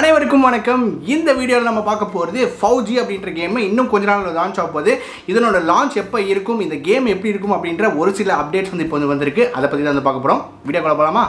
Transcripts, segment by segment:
அனைவருக்கும் வணக்கம் இந்த வீடியோவில் நம்ம பார்க்க போகிறது ஃபவுஜி அப்படின்ற கேம் இன்னும் கொஞ்ச நாள் லான்ச் ஆக போகுது இதனோட லான்ச் எப்போ இருக்கும் இந்த கேம் எப்படி இருக்கும் அப்படின்ற ஒரு சில அப்டேட்ஸ் வந்து இப்போ வந்து வந்திருக்கு அதை பற்றி தான் வந்து பார்க்க போகிறோம் வீடியோ கொள்ள போகலாமா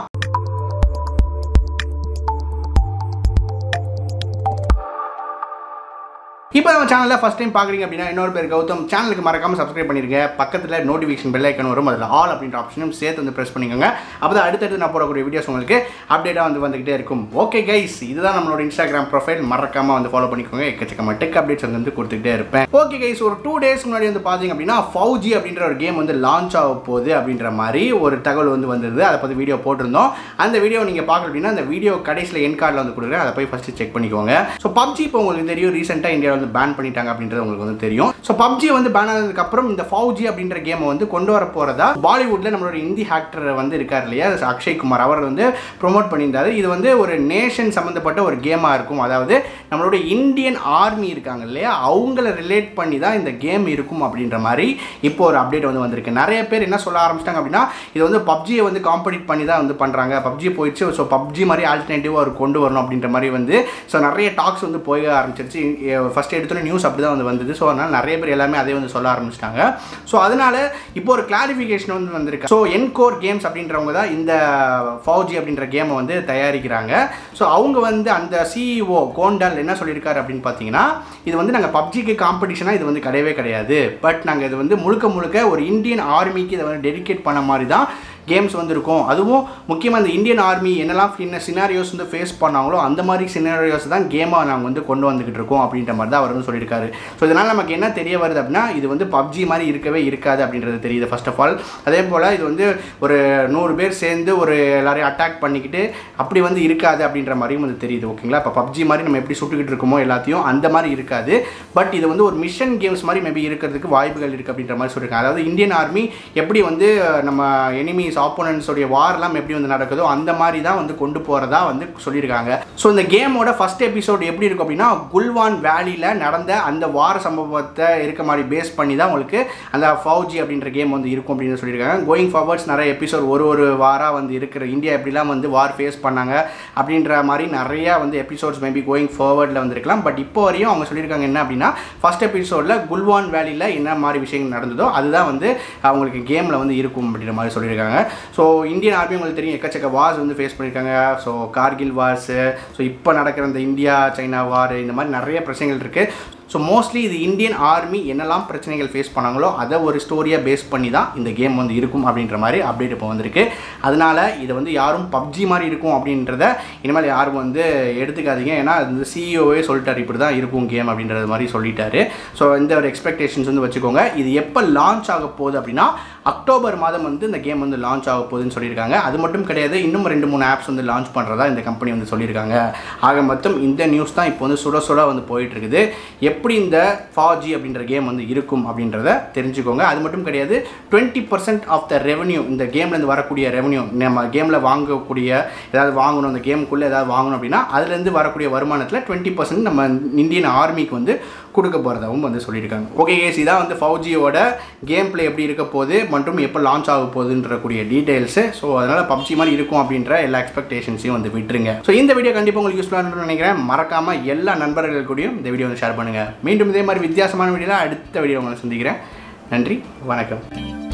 இப்போ நம்ம சேனலில் ஃபஸ்ட் டைம் பார்க்குறீங்க அப்படின்னா இன்னொரு பேர் கௌதம் சேனலுக்கு மறக்காமல் சப்ஸ்கிரைப் பண்ணிருங்க பக்கத்தில் நோட்டிஃபிகேஷன் பெல் ஐக்கன் வரும் அதில் ஆல் அப்படின்ற ஆப்ஷனும் சேர்த்து வந்து ப்ரெஸ் பண்ணிக்கோங்க அப்போ தான் அடுத்தடுத்து நான் போடக்கூடிய வீடியோஸ் உங்களுக்கு அப்டேட்டாக வந்து வந்துகிட்டே இருக்கும் ஓகே கைஸ் இதுதான் நம்மளோட இன்ஸ்டாகிராம் ப்ரொஃபைல் மறக்காமல் வந்து ஃபாலோ பண்ணிக்கோங்க எக்கச்சக்கமாக டெக் அப்டேட்ஸ் வந்து கொடுத்துக்கிட்டே இருப்பேன் ஓகே கைஸ் ஒரு டூ டேஸ் முன்னாடி வந்து பார்த்தீங்க அப்படின்னா ஃபவுஜி அப்படின்ற ஒரு கேம் வந்து லான்ச் ஆக போகுது அப்படின்ற மாதிரி ஒரு தகவல் வந்து வந்தது அதை பற்றி வீடியோ போட்டிருந்தோம் அந்த வீடியோ நீங்கள் பார்க்கல அப்படின்னா அந்த வீடியோ கடைசியில் என் கார்டில் வந்து கொடுக்குறேன் அதை போய் ஃபஸ்ட்டு செக் பண்ணிக்கோங்க ஸோ பப்ஜி இப்போ உங்களுக்கு தெரியும் ரீசெண்டாக இந்தியாவில் வந்து பேன் பண்ணிட்டாங்க அப்படின்றது உங்களுக்கு வந்து தெரியும் ஸோ பப்ஜி வந்து பேன் ஆனதுக்கு அப்புறம் இந்த ஃபவுஜி அப்படின்ற கேமை வந்து கொண்டு வர போகிறதா பாலிவுட்டில் நம்மளோட இந்தி ஆக்டர் வந்து இருக்கார் இல்லையா அக்ஷய் குமார் அவர் வந்து ப்ரொமோட் பண்ணியிருந்தாரு இது வந்து ஒரு நேஷன் சம்மந்தப்பட்ட ஒரு கேமாக இருக்கும் அதாவது நம்மளோட இந்தியன் ஆர்மி இருக்காங்க இல்லையா அவங்கள ரிலேட் பண்ணி தான் இந்த கேம் இருக்கும் அப்படின்ற மாதிரி இப்போ ஒரு அப்டேட் வந்து வந்திருக்கு நிறைய பேர் என்ன சொல்ல ஆரம்பிச்சிட்டாங்க அப்படின்னா இது வந்து பப்ஜியை வந்து காம்படிட் பண்ணி தான் வந்து பண்ணுறாங்க பப்ஜி போயிடுச்சு ஸோ பப்ஜி மாதிரி ஆல்டர்னேட்டிவாக அவர் கொண்டு வரணும் அப்படின்ற மாதிரி வந்து ஸோ நிறைய டாக்ஸ் வந்து போக ஆரம்பிச்சிருச்சு ஃபஸ்ட் எடுத்தோன்னே நியூஸ் அப்படி தான் வந்து வந்தது ஸோ அதனால் நிறைய பேர் எல்லாமே அதே வந்து சொல்ல ஆரம்பிச்சிட்டாங்க ஸோ அதனால இப்போ ஒரு கிளாரிஃபிகேஷன் வந்து வந்திருக்கு ஸோ என்கோர் கேம்ஸ் அப்படின்றவங்க தான் இந்த ஃபவுஜி அப்படின்ற கேமை வந்து தயாரிக்கிறாங்க ஸோ அவங்க வந்து அந்த சிஇஓ கோண்டால் என்ன சொல்லியிருக்காரு அப்படின்னு பார்த்தீங்கன்னா இது வந்து நாங்கள் பப்ஜிக்கு காம்படிஷனாக இது வந்து கிடையவே கிடையாது பட் நாங்கள் இது வந்து முழுக்க முழுக்க ஒரு இந்தியன் ஆர்மிக்கு இதை வந்து டெடிகேட் பண்ண மாதிரி தான் கேம்ஸ் வந்து இருக்கும் அதுவும் முக்கியமாக இந்த இந்தியன் ஆர்மி என்னெல்லாம் என்ன சினாரியோஸ் வந்து ஃபேஸ் பண்ணாங்களோ அந்த மாதிரி சினாரியோஸ் தான் கேமாக நாங்கள் வந்து கொண்டு வந்துக்கிட்டு இருக்கோம் அப்படின்ற மாதிரி தான் அவர் வந்து சொல்லியிருக்காரு ஸோ இதனால் நமக்கு என்ன தெரிய வருது அப்படின்னா இது வந்து பப்ஜி மாதிரி இருக்கவே இருக்காது அப்படின்றது தெரியுது ஃபர்ஸ்ட் ஆஃப் ஆல் அதே போல் இது வந்து ஒரு நூறு பேர் சேர்ந்து ஒரு எல்லாரையும் அட்டாக் பண்ணிக்கிட்டு அப்படி வந்து இருக்காது அப்படின்ற மாதிரியும் வந்து தெரியுது ஓகேங்களா இப்போ பப்ஜி மாதிரி நம்ம எப்படி சுட்டுக்கிட்டு இருக்கோமோ எல்லாத்தையும் அந்த மாதிரி இருக்காது பட் இது வந்து ஒரு மிஷன் கேம்ஸ் மாதிரி மேபி இருக்கிறதுக்கு வாய்ப்புகள் இருக்குது அப்படின்ற மாதிரி சொல்லியிருக்காங்க அதாவது இந்தியன் ஆர்மி எப்படி வந்து நம்ம எனிமீஸ் ஆப்போனன்ஸோடைய வார்லாம் எப்படி வந்து நடக்குதோ அந்த மாதிரி தான் வந்து கொண்டு போகிறதா வந்து சொல்லியிருக்காங்க ஸோ இந்த கேமோட ஃபஸ்ட் எபிசோட் எப்படி இருக்கும் அப்படின்னா குல்வான் வேலியில் நடந்த அந்த வார சம்பவத்தை இருக்க மாதிரி பேஸ் பண்ணி தான் உங்களுக்கு அந்த ஃபவுஜி அப்படின்ற கேம் வந்து இருக்கும் அப்படின்னு சொல்லியிருக்காங்க கோயிங் ஃபார்வர்ட்ஸ் நிறைய எபிசோட் ஒரு ஒரு வாராக வந்து இருக்கிற இந்தியா எப்படிலாம் வந்து வார் ஃபேஸ் பண்ணாங்க அப்படின்ற மாதிரி நிறையா வந்து எபிசோட்ஸ் மேபி கோயிங் ஃபார்வர்டில் வந்துருக்கலாம் பட் இப்போ வரையும் அவங்க சொல்லியிருக்காங்க என்ன அப்படின்னா ஃபஸ்ட் எபிசோடில் குல்வான் வேலியில் என்ன மாதிரி விஷயங்கள் நடந்ததோ அதுதான் வந்து அவங்களுக்கு கேமில் வந்து இருக்கும் அப்படின்ற மாதிரி சொல்லியிருக்காங்க ஸோ இந்தியன் ஆர்மி உங்களுக்கு தெரியும் எக்கச்சக்க வார்ஸ் வந்து ஃபேஸ் பண்ணியிருக்காங்க ஸோ கார்கில் வார்ஸு ஸோ இப்போ நடக்கிற இந்த இந்தியா சைனா வார் இந்த மாதிரி நிறைய பிரச்சனைகள் இருக்குது ஸோ மோஸ்ட்லி இது இந்தியன் ஆர்மி என்னெல்லாம் பிரச்சனைகள் ஃபேஸ் பண்ணாங்களோ அதை ஒரு ஸ்டோரியாக பேஸ் பண்ணி தான் இந்த கேம் வந்து இருக்கும் அப்படின்ற மாதிரி அப்டேட் இப்போ வந்திருக்கு அதனால் இதை வந்து யாரும் பப்ஜி மாதிரி இருக்கும் அப்படின்றத இனிமேல் யாரும் வந்து எடுத்துக்காதீங்க ஏன்னா இந்த சிஇஓவே சொல்லிட்டார் இப்படி தான் இருக்கும் கேம் அப்படின்றது மாதிரி சொல்லிட்டாரு ஸோ இந்த ஒரு எக்ஸ்பெக்டேஷன்ஸ் வந்து வச்சுக்கோங்க இது எப்போ லான்ச் ஆக போகுது அப்படின்னா அக்டோபர் மாதம் வந்து இந்த கேம் வந்து லான்ச் ஆக போகுதுன்னு சொல்லியிருக்காங்க அது மட்டும் கிடையாது இன்னும் ரெண்டு மூணு ஆப்ஸ் வந்து லான்ச் பண்ணுறதா இந்த கம்பெனி வந்து சொல்லியிருக்காங்க ஆக மொத்தம் இந்த நியூஸ் தான் இப்போ வந்து சுட சுட வந்து போயிட்டு இருக்குது எப்படி இந்த ஃபாஜி அப்படின்ற கேம் வந்து இருக்கும் அப்படின்றத தெரிஞ்சுக்கோங்க அது மட்டும் கிடையாது twenty percent of the revenue இந்த கேம்லேருந்து வரக்கூடிய ரெவன்யூ நம்ம கேமில் வாங்கக்கூடிய ஏதாவது வாங்கணும் அந்த கேமுக்குள்ளே ஏதாவது வாங்கணும் அப்படின்னா அதுலேருந்து வரக்கூடிய வருமானத்தில் டுவெண்ட்டி பர்சன்ட் நம்ம இந்தியன் ஆர்மிக்கு வந்து கொடுக்க போகிறதாகவும் வந்து சொல்லியிருக்காங்க ஓகே கேஸ் இதான் வந்து ஃபவுஜியோட கேம் பிளே எப்படி இருக்க போகுது மற்றும் எப்போ லான்ச் ஆக போகுதுன்றக்கூடிய டீட்டெயில்ஸு ஸோ அதனால் பப்ஜி மாதிரி இருக்கும் அப்படின்ற எல்லா எக்ஸ்பெக்டேஷன்ஸையும் வந்து விட்டுருங்க ஸோ இந்த வீடியோ கண்டிப்பாக உங்களுக்கு யூஸ்ஃபுல்லாக நினைக்கிறேன் மறக்காமல் எல்லா நண்பர்கள் கூடயும் இந்த வீடியோ வந்து ஷேர் பண்ணுங்கள் மீண்டும் இதே மாதிரி வித்தியாசமான வீடியோவில் அடுத்த வீடியோ உங்களை சந்திக்கிறேன் நன்றி வணக்கம்